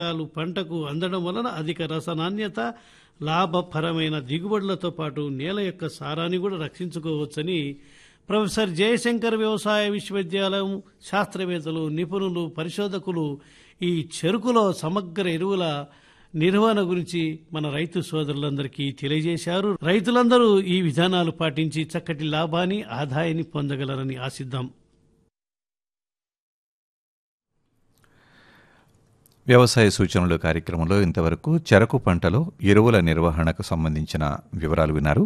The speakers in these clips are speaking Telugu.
పోషకాలు పంటకు అందడం వలన అధిక రస నాణ్యత లాభపరమైన దిగుబడులతో పాటు నేల యొక్క సారాన్ని కూడా రక్షించుకోవచ్చని ప్రొఫెసర్ జయశంకర్ వ్యవసాయ విశ్వవిద్యాలయం శాస్త్రవేత్తలు నిపుణులు పరిశోధకులు ఈ చెరుకులో సమగ్ర ఎరువుల నిర్వహణ గురించి మన రైతు సోదరులందరికీ తెలియజేశారు రైతులందరూ ఈ విధానాలు పాటించి చక్కటి లాభాన్ని ఆదాయాన్ని పొందగలరని ఆశిద్దాం వ్యవసాయ సూచనలు కార్యక్రమంలో ఇంతవరకు చెరకు పంటలో ఎరువుల నిర్వహణకు సంబంధించిన వివరాలు విన్నారు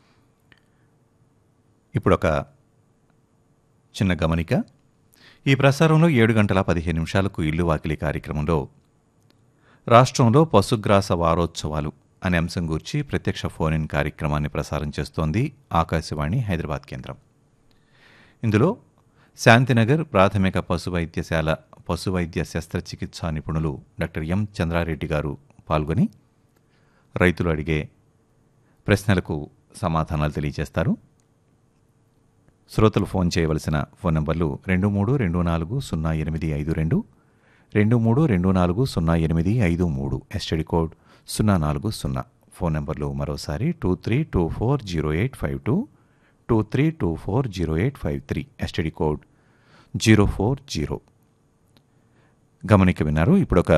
ఇప్పుడు ఒక చిన్న గమనిక ఈ ప్రసారంలో ఏడు గంటల పదిహేను నిమిషాలకు ఇల్లు వాకిలి కార్యక్రమంలో రాష్ట్రంలో పశుగ్రాస వారోత్సవాలు అనే అంశం గురించి ప్రత్యక్ష ఫోన్ ఇన్ కార్యక్రమాన్ని ప్రసారం చేస్తోంది ఆకాశవాణి హైదరాబాద్ కేంద్రం ఇందులో శాంతినగర్ ప్రాథమిక పశు వైద్యశాల పశు వైద్య శస్త్రచికిత్సా నిపుణులు డాక్టర్ ఎం చంద్రారెడ్డి గారు పాల్గొని రైతులు అడిగే ప్రశ్నలకు సమాధానాలు తెలియజేస్తారు శ్రోతలు ఫోన్ చేయవలసిన ఫోన్ నంబర్లు రెండు మూడు రెండు నాలుగు సున్నా ఎనిమిది ఐదు రెండు రెండు మూడు రెండు నాలుగు సున్నా ఎనిమిది ఐదు మూడు ఎస్టడీ కోడ్ సున్నా నాలుగు సున్నా ఫోన్ నెంబర్లు మరోసారి two three two four zero eight five two two three two four zero eight five three STD code zero four zero గమనిక విన్నారు ఇప్పుడు ఒక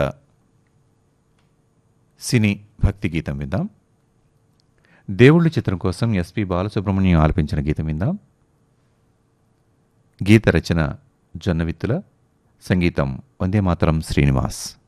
సినీ భక్తి గీతం విందాం దేవుళ్ళు చిత్రం కోసం ఎస్పి బాలసుబ్రహ్మణ్యం ఆలపించిన గీతం విందాం గీత రచన జొన్నవిత్తుల సంగీతం వందే మాతరం శ్రీనివాస్